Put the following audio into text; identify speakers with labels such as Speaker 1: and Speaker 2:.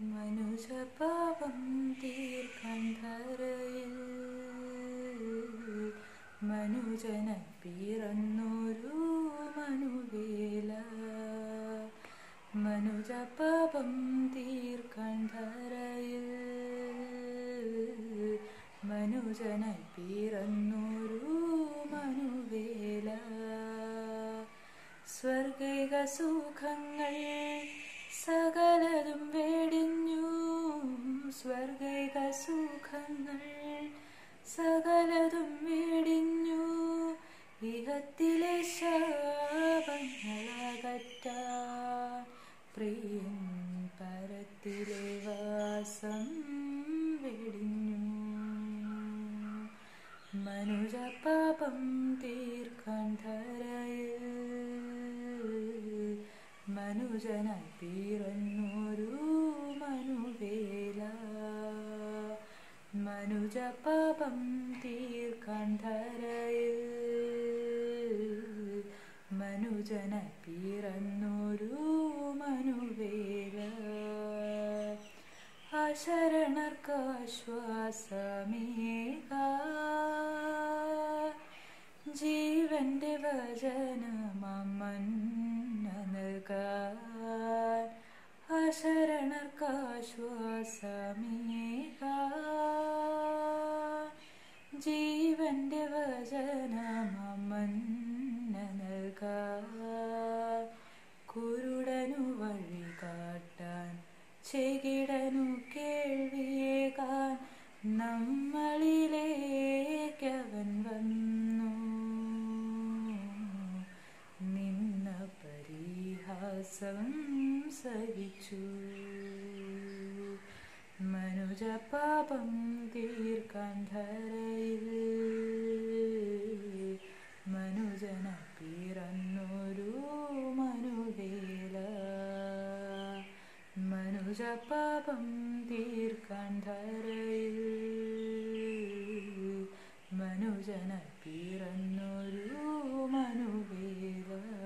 Speaker 1: മനുജപാപം തീർക്കാൻ ധരയിൽ മനുജന പിറന്നൊരു മനുവേല മനുജപാപം തീർക്കാൻ ധരയിൽ മനുജനായി പിറന്നൊരു മനുവേല സ്വർഗിക സുഖങ്ങൾ സകലതും വേടിഞ്ഞു സ്വർഗിക സുഖങ്ങൾ സകലതും വേടിഞ്ഞു ഇഹത്തിലെ ശാപങ്ങളകറ്റാൻ പ്രിയൻ പരത്തിലെ വാസം വെടിഞ്ഞു മനുജ പാപം തീർക്കാൻ ധരയിൽ മനുജനായി പിറന്നൊരു മനുവേല മനുജ പാപം തീർക്കാൻ ധരയിൽ മനുജനായി പിറന്നൊരു മനുവേല അശരണർക്കാശ്വാസമേക ജീവന്റെ വചനമൻ നൽകാൻ അശരണർക്കാശ്വാസമേക ജീവന്റെ വചനമൻ നൽകാൻ കുരുടനു വഴി കാട്ടാൻ ചെകിടനു കേൾവിയേകാൻ നമ്മളിലേക്കവൻ വന്നു നിന്ന പരിഹാസം സഹിച്ചു മനുജ പാപം തീർക്കാൻ ധരയിൽ മനുജന പിറന്നൊരു മനുവേല മനുജ പാപം തീർക്കാൻ ധരയിൽ മനുജന പിറന്നൊരു മനുവേല